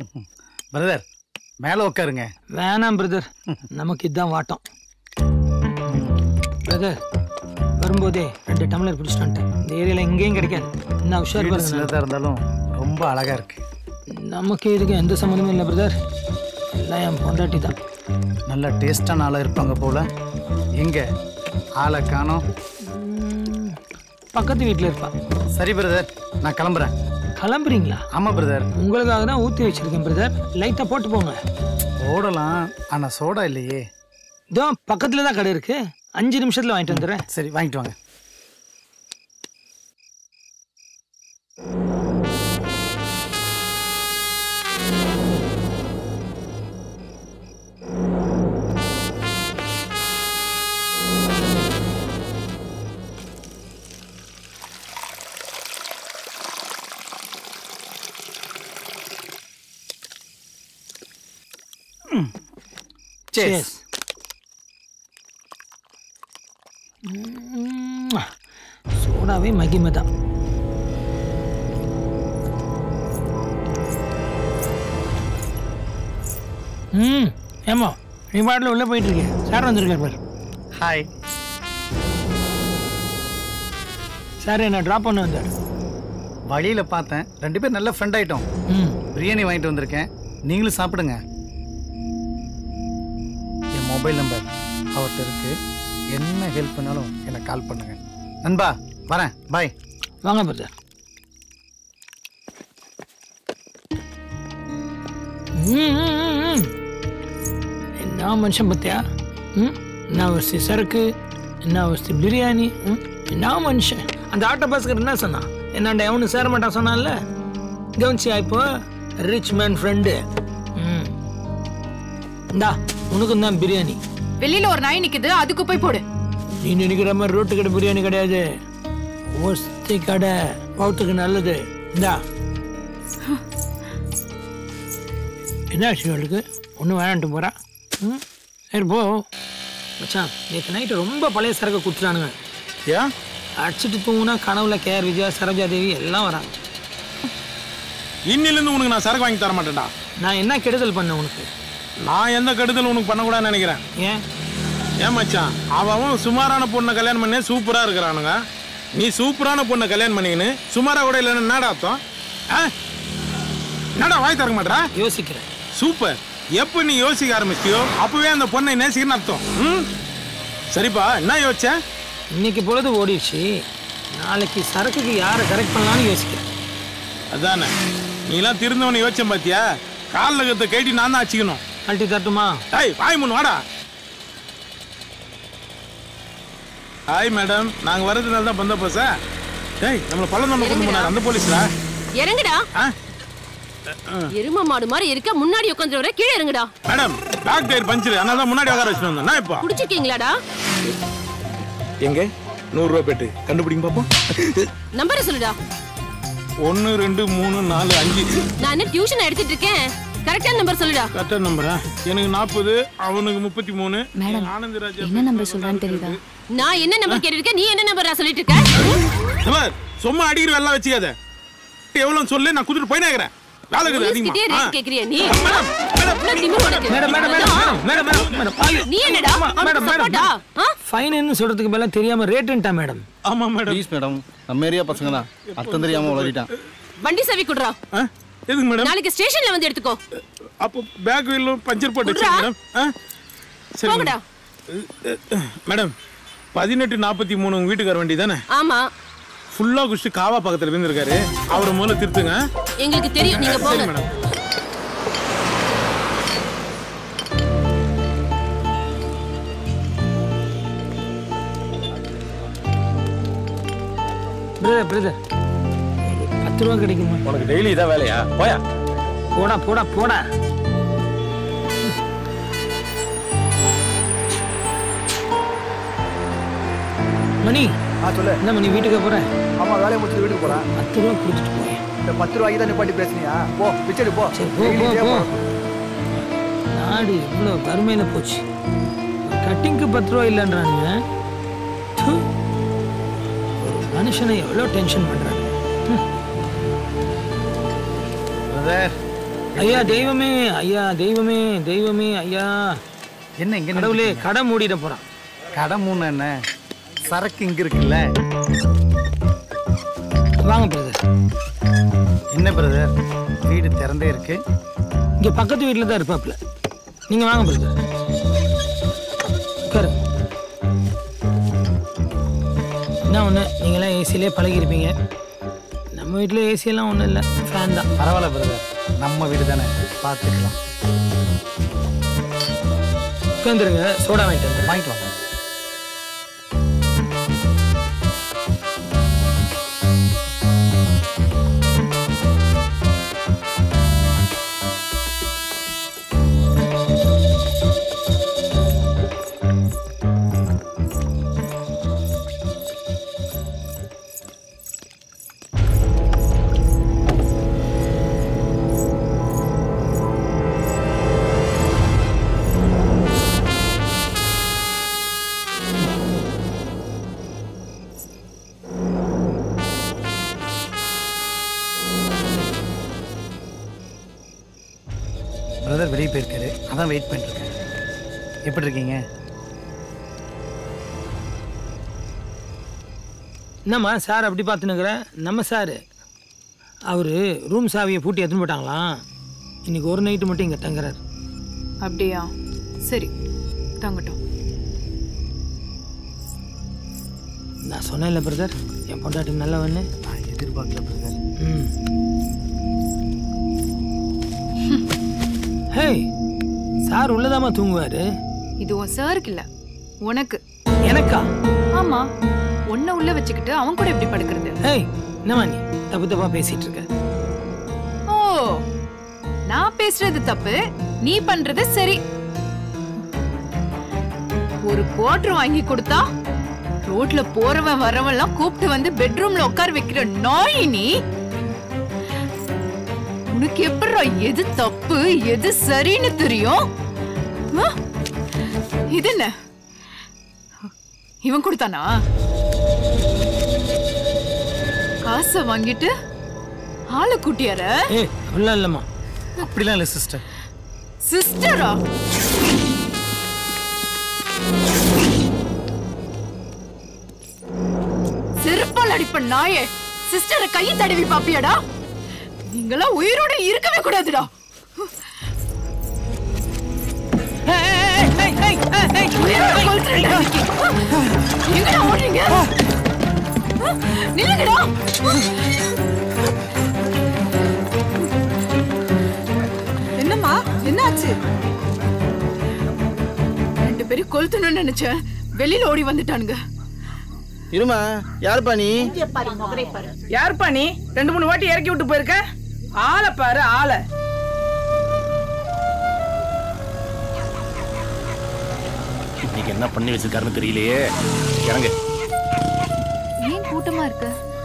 Brother மேலே உட்காருங்க வேணாம் பிரதர் நமக்கு இதுதான் வாட்டம் பிரதர் வரும்போதே ரெண்டு டம்ளர் குடிச்சிட்டு வந்துட்டேன் இந்த ஏரியால எங்கேயும் கிடைக்காது என்ன உஷார் வீடு பாருங்க சின்னதாக இருந்தாலும் ரொம்ப அழகா இருக்கு நமக்கு இதுக்கு எந்த சம்மந்தமும் இல்லை பிரதர் எல்லாம் என் பொண்டாட்டி தான் நல்ல டேஸ்டான ஆளாக இருப்பாங்க போல எங்க ஆளை காணோம் பக்கத்து வீட்டில் இருப்பா சரி பிரதர் நான் கிளம்புறேன் கிளம்புறீங்களா ஆமாம் பிரதர் உங்களுக்காக தான் ஊற்றி வச்சிருக்கேன் பிரதர் லைட்டாக போட்டு போங்க ஓடலாம் ஆனால் சோடா இல்லையே இதோ பக்கத்தில் தான் கடை இருக்கு அஞ்சு நிமிஷத்தில் வாங்கிட்டு வந்துடுறேன் சரி வாங்கிட்டு வாங்க Cheers. ம்ம். சோடாவே மகிமை தான் ம் ஏமா நீ பாட்டில் உள்ளே போயிட்டு இருக்கேன் சார் வந்திருக்கார் பார் ஹாய் சார் என்ன ட்ராப் பண்ண வந்தார் வழியில் பார்த்தேன் ரெண்டு பேரும் நல்ல ஃப்ரெண்ட் ஆயிட்டோம் ம் பிரியாணி வாங்கிட்டு வந்திருக்கேன் நீங்களும் சாப்பிடுங்க என் மொபைல் நம்பர் அவர்கிட்ட இருக்கு என்ன ஹெல்ப் பண்ணாலும் எனக்கு கால் பண்ணுங்க நண்பா வரேன் பாய் வாங்க பிரதர் என்ன மனுஷன் பார்த்தியா ம் என்ன வசதி சரக்கு என்ன வசதி பிரியாணி ம் என்ன மனுஷன் அந்த ஆட்டோ பஸ்கர் என்ன சொன்னான் என்னாண்ட எவனு சேர மாட்டான் சொன்னான்ல கவனிச்சியா இப்போ ரிச் மேன் ஃப்ரெண்டு ம் இந்தா உனக்கும் தான் பிரியாணி வெளியில ஒரு நாய் நிக்குது அதுக்கு போய் போடு நீ நினைக்கிற மாதிரி ரோட்டு கடை பிரியாணி கிடையாது ஒஸ்தி கடை பௌத்துக்கு நல்லது இந்தா என்ன ஆச்சு அவளுக்கு ஒன்றும் வேணான்ட்டு போறா ம் சரி போ மச்சான் நேற்று நைட்டு ரொம்ப பழைய சரக்கு குத்துறானுங்க ஏன் அடிச்சிட்டு தூங்குனா கனவுல கேஆர் விஜயா சரோஜா தேவி எல்லாம் வராங்க இன்னிலிருந்து உனக்கு நான் சரக்கு வாங்கி தர மாட்டேன்டா நான் என்ன கெடுதல் பண்ணேன் உனக்கு நான் எந்த கெடுதல் உனக்கு பண்ணக்கூடாதுன்னு நினைக்கிறேன் ஏன் ஏன் மச்சான் அவன் அவன் சுமாரான பொண்ணை கல்யாணம் பண்ணி சூப்பரா இருக்கிறானுங்க நீ சூப்பரான பொண்ணை கல்யாணம் பண்ணிக்கின்னு சுமாரா கூட இல்லைன்னு என்னடா அர்த்தம் ஆ? என்னடா வாய் திறக்க மாட்டா யோசிக்கிறேன் சூப்பர் எப்போ நீ யோசிக்க ஆரம்பிச்சியோ அப்பவே அந்த பொண்ணை நேசிக்கிறன்னு அர்த்தம் ம் சரிப்பா என்ன யோசிச்ச இன்னைக்கு பொழுது ஓடிடுச்சு நாளைக்கு சரக்குக்கு யாரை கரெக்ட் பண்ணலாம்னு யோசிக்கிறேன் அதானே நீலாம் திருந்தவனை யோசிச்சேன் பாத்தியா காலில் கத்த கேட்டி நான் தான் அச்சிக்கணும் அல்ட்டி தட்டுமா ஏய் வாய் முன் வாடா ஹாய் மேடம் நாங்க வரதுனால தான் பந்த போசா டேய் நம்மள பள்ளம் நம்ம கொண்டு போனார் அந்த போலீஸ்டா இறங்குடா ஆ? எரும மாடு மாதிரி இருக்க முன்னாடி உட்காந்துட்டு வர கீழே இறங்குடா மேடம் பேக் டயர் பஞ்சர் அதனால தான் முன்னாடி உட்கார வச்சுட்டு வந்தேன் நான் இப்போ குடிச்சிருக்கீங்களாடா எங்க நூறுரூவா பெட்டு கண்டுபிடிங்க பார்ப்போம் நம்பரை சொல்லுடா ஒன்று ரெண்டு மூணு நாலு அஞ்சு நான் என்ன டியூஷன் எடுத்துட்டு இருக்கேன் கரெக்டான நம்பர் சொல்லுடா கரெக்டாக நம்பரா எனக்கு நாற்பது அவனுக்கு முப்பத்தி மூணு மேடம், ஆனந்த் ராஜா என்ன நம்பர் சொல்றான்னு தெரியுதா நான் என்ன நம்பர் கேட்டிருக்கேன் நீ என்ன நம்பர் சொல்லிட்டு இருக்க சுமார் சும்மா அடிக்கிற வெள்ளம் வச்சுக்காத எவ்வளோன்னு சொல்லு நான் குதிட்டு போயினே இருக்கிறேன் வேலை இருக்குது போலீஸ்கிட்டயே அதிகமா ரேட் கேக்குறியா நீ மேடம் மேடம் இவ்வளவு திமிரு உனக்கு. Madam madam madam madam madam madam madam நீ என்னடா ஆமா, அவனுக்கு மேடம், மேடம், சப்போர்ட்டா ஆ? ஃபைன்னு சொல்றதுக்கு மேல தெரியாம ரேட்டுன்ட்டா மேடம் ஆமா மேடம் ப்ளீஸ் மேடம் நம்ம ஏரியா பசங்க தான் அர்த்தம் தெரியாம வளரிட்டான் வண்டி சாவி குடுறா ஆ? எதுக்கு மேடம் நாளைக்கு ஸ்டேஷன்ல வந்து எடுத்துக்கோ அப்போ பேக் வீலும் பஞ்சர் போட்டு விட்றா. மேடம் ஆ? சரி போங்கடா மேடம் பதினெட்டு நாற்பத்தி மூணு உங்க வீட்டுக்கார வண்டி தானே ஆமா ஃபுல்லா குடிச்சு காவா பக்கத்துல இருந்திருக்காரு அவரை முதல்ல திருத்துங்க எங்களுக்கு தெரியும் நீங்க சரி போங்க மேடம் பிரதர் பிரதர் பத்து ரூபா கிடைக்குமா உனக்கு டெய்லி இதான் வேலையா போயா போடா போடா போடா மணி ஆ சொல்லு என்ன மணி வீட்டுக்கு போறேன் ஆமா வேலையை முடிச்சுட்டு வீட்டுக்கு போறேன் பத்து ரூபா கொடுத்துட்டு போய் இந்த பத்து ரூபாய்க்கு தான் நிப்பாட்டி பேசுனியா போ பிச்சடி போ சரி போ போ போ நாடு இவ்வளோ வறுமையில போச்சு கட்டிங்க்கு பத்து ரூபா இல்லைன்றானுங்க த்து. ஒரு மனுஷனை எவ்வளோ டென்ஷன் பண்றாங்க ம். பிரதர் ஐயா தெய்வமே ஐயா தெய்வமே தெய்வமே ஐயா என்ன இங்க கடவுளே நின்னுட்டு கடை மூடிட போறான் இருக்கீங்க? கடை மூணு என்ன சரக்கு இங்க இருக்குல்ல வாங்க பிரதர் என்ன பிரதர் வீடு திறந்தே இருக்கு இங்க பக்கத்து வீட்டில் தான் இருப்பாப்ல நீங்க வாங்க பிரதர் உட்காரு என்ன ஒன்று நீங்களாம் ஏசிலே பழகிருப்பீங்க நம்ம வீட்டில் ஏசியெல்லாம் ஒன்றும் இல்லை ஃபேன் தான் பரவாயில்ல பிரதர் நம்ம வீடு தானே பார்த்துக்கலாம் உட்காந்துருங்க சோடா வாங்கிட்டு வந்து வாங்கிட்டு வாங்க பிரதர் வெளியே போயிருக்காரு அதான் வெயிட் பண்ணிட்டு இருக்கேன் எப்படி இருக்கீங்க என்னம்மா சார் அப்படி பார்த்துனுக்குற நம்ம சார் அவர் ரூம் சாவியை பூட்டி எடுத்துன்னு போயிட்டாங்களாம் இன்னைக்கு ஒரு நைட்டு மட்டும் இங்கே தங்குறாரு அப்படியா சரி தங்கட்டும் நான் சொன்னேன்ல பிரதர் என் பொண்டாட்டி நல்லவன்னு நான் எதிர்பார்க்கல பிரதர் ம் ஹேய் சார் உள்ளதாம்மா தூங்குவாரு இது உன் சாருக்கு இல்ல உனக்கு எனக்கா ஆமா உன்னை உள்ள வச்சுக்கிட்டு அவன் கூட எப்படி படுக்கிறது ஹேய் என்னம்மா நீ தப்பு தப்பா பேசிட்டு இருக்க ஓ நான் பேசுறது தப்பு நீ பண்றது சரி ஒரு குவார்டர் வாங்கி கொடுத்தா ரோட்ல போறவன் வரவெல்லாம் கூப்பிட்டு வந்து பெட்ரூம்ல உட்கார வைக்கிற நாய் நீ உனக்கு எப்படிடா எது தப்பு எது சரின்னு தெரியும் ஆ? இது என்ன இவன் கொடுத்தானா காசை வாங்கிட்டு ஆளை கூட்டியார ஏய் அப்படிலாம் இல்லைம்மா அப்படிலாம் இல்லை சிஸ்டர் சிஸ்டரா செருப்பால் அடிப்ப நாயே சிஸ்டரை கை தடவி பாப்பியாடா நீங்களாம் உயிரோட இருக்கவே கூடாதுடா உயிரோட கொல்றேன்டா இன்னைக்கு. எங்கடா ஓடுறீங்க நில்லுங்கடா என்னம்மா என்னாச்சு ரெண்டு பேரும் கொளுத்தணும்னு நினைச்சேன் வெளியில ஓடி வந்துட்டானுங்க இருமா யாருப்பா நீ யாருப்பா நீ ரெண்டு மூணு வாட்டி இறக்கி விட்டு போயிருக்க ஆளை பாரு ஆளை இன்னைக்கு என்ன பண்ணி வச்சிருக்காருன்னு தெரியலையே இறங்க ஏன் கூட்டமா இருக்க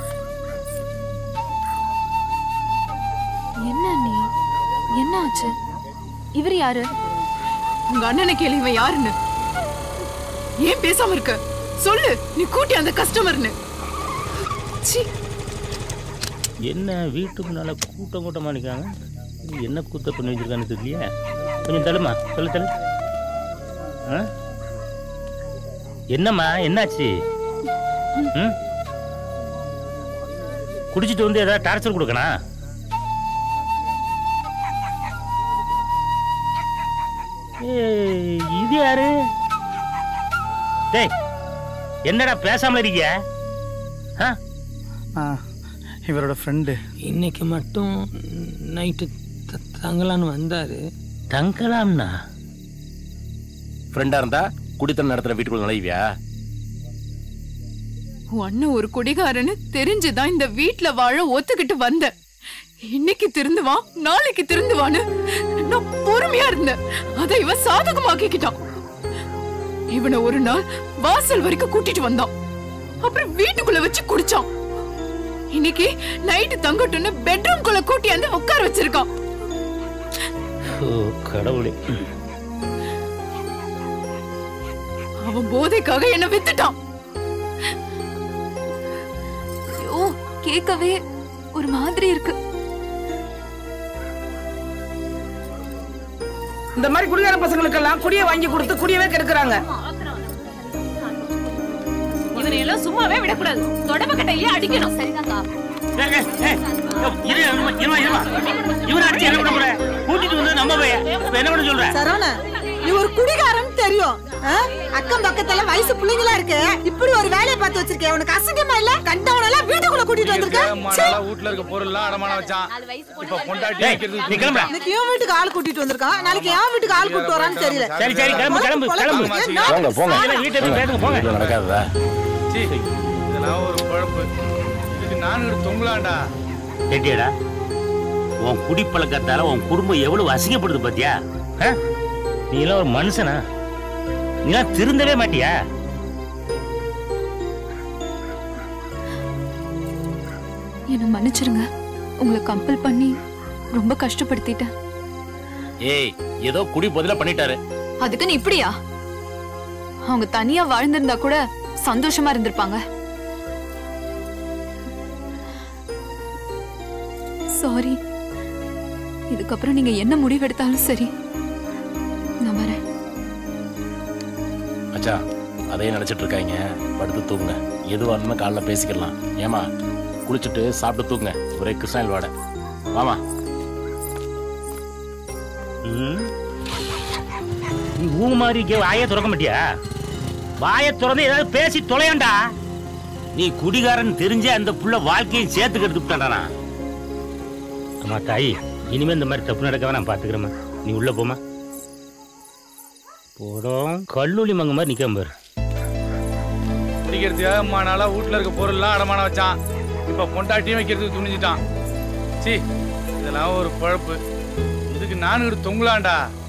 என்ன நீ என்ன ஆச்சு இவர் யாரு உங்க அண்ணனை கேள்வி இவன் யாருன்னு ஏன் பேசாம இருக்க சொல்லு நீ கூட்டி அந்த கஸ்டமர்னு சீ என்ன வீட்டுக்கு முன்னால கூட்டம் கூட்டமா நிற்காங்க இது என்ன கூத்த பண்ணி வச்சிருக்கான்னு தெரியலையே கொஞ்சம் தள்ளுமா சொல்லு தள்ளு ஆ? என்னம்மா என்னாச்சு ம்? குடிச்சிட்டு வந்து ஏதாவது டார்ச்சர் கொடுக்கணும் ஏய், இது யாரு டேய் என்னடா பேசாம இருக்கிய ஆ ஆ இவரோட ஃப்ரெண்டு இன்னைக்கு மட்டும் நைட்டு தங்கலான்னு வந்தாரு தங்கலாம்னா ஃப்ரெண்டா இருந்தா குடித்தனம் நடத்துற வீட்டுக்குள்ள நுழைவியா உன் அண்ணன் ஒரு குடிகாரன்னு தெரிஞ்சுதான் இந்த வீட்ல வாழ ஒத்துக்கிட்டு வந்த இன்னைக்கு திருந்துவான் நாளைக்கு திருந்துவான்னு நான் பொறுமையா இருந்தேன் அதை இவன் சாதகமாக்கிக்கிட்டான் இவனை ஒரு நாள் வாசல் வரைக்கும் கூட்டிட்டு வந்தான் அப்புறம் வீட்டுக்குள்ள வச்சு குடிச்சான் இன்னைக்கு நைட்டு தங்கட்டுன்னு பெட்ரூம்குள்ள கூட்டியாந்து உட்கார வச்சிருக்கான் ஓ கடவுளே அவன் போதைக்காக என்ன வித்துட்டான் ஐயோ கேட்கவே ஒரு மாதிரி இருக்கு இந்த மாதிரி குடிகார பசங்களுக்கெல்லாம் குடிய வாங்கி கொடுத்து குடியவே கெடுக்குறாங்க இவனை எல்லாம் சும்மாவே விடக்கூடாது தொடப்ப கட்டையிலே அடிக்கணும் சரிதாக்கா இரு இருமா இருமா இருமா இவனை அடிச்சு என்ன பண்ண போற கூட்டிட்டு வந்து நம்ம பையன் இப்ப என்ன பண்ண சொல்ற சரவண நீ ஒரு குடிகாரன் தெரியும் ஆ? அக்கம் பக்கத்துல வயசு பிள்ளைங்களா இருக்கு இப்படி ஒரு வேலையை பார்த்து வச்சிருக்கேன் உனக்கு அசிங்கமா இல்ல கண்டவனெல்லாம் வீட்டுக்குள்ள கூட்டிட்டு வந்திருக்க ச்சே. வீட்டுல இருக்க பொருள்லாம் அடமானம் வச்சான் இப்ப பொண்டாட்டி டேய், வைக்கிறது நீ கிளம்புடா. இன்னைக்கு என் வீட்டுக்கு ஆள் கூட்டிட்டு வந்திருக்கான் நாளைக்கு என் வீட்டுக்கு ஆள் கூட்டிட்டு வரான்னு தெரியல சரி சரி கிளம்பு கிளம்பு கிளம்பு போங்க போங்க இதெல்லாம் வீட்டை போய் பேசுங்க போங்க வீட்டுல நடக்காததா சீ, இதெல்லாம் ஒரு குழப்பு இதுக்கு நானும் தொங்கலாண்டா கேட்டியாடா உன் குடிப்பழக்கத்தால உன் குடும்பம் எவ்வளவு அசிங்கப்படுது பாத்தியா ஆ? நீ எல்லாம் ஒரு மனுஷனா நீ எல்லாம் திருந்தவே மாட்டியா என்னை மன்னிச்சிருங்க உங்களை கம்பல் பண்ணி ரொம்ப கஷ்டப்படுத்திட்டேன் ஏய் ஏதோ குடி பதிலா பண்ணிட்டாரு அதுக்கு நீ இப்படியா அவங்க தனியா வாழ்ந்திருந்தா கூட சந்தோஷமா இருந்திருப்பாங்க சாரி இதுக்கப்புறம் நீங்க என்ன முடிவெடுத்தாலும் சரி நான் வரேன் அச்சா அதே நினைச்சிட்டு இருக்காங்க படுத்து தூங்குங்க எதுவாக இருந்தாலும் காலைல பேசிக்கலாம் ஏமா குளிச்சுட்டு சாப்பிட்டு தூங்குங்க ஒரே கிருஷ்ணாயில் வாட வாமா ம்? நீ ஊ மாதிரி இங்க வாயை திறக்க மாட்டியா வாயை திறந்து ஏதாவது பேசி தொலையண்டா நீ குடிகாரன் தெரிஞ்சே அந்த புள்ள வாழ்க்கையை சேர்த்து கெடுத்துட்டானா அம்மா தாயி இனிமே இந்த மாதிரி தப்பு நடக்காம நான் பாத்துக்கிறேம்மா நீ உள்ள போமா போடும் கல்லூலி மங்க மாதிரி நிக்காம பாரு குடிக்கிறதுக்காக அம்மா நாளா வீட்டுல இருக்க பொருள்லாம் அடமானம் வச்சான் இப்ப பொண்டாட்டியும் வைக்கிறதுக்கு துணிஞ்சிட்டான் சீ இதெல்லாம் ஒரு குழப்பு இதுக்கு நானும் தொங்கலாண்டா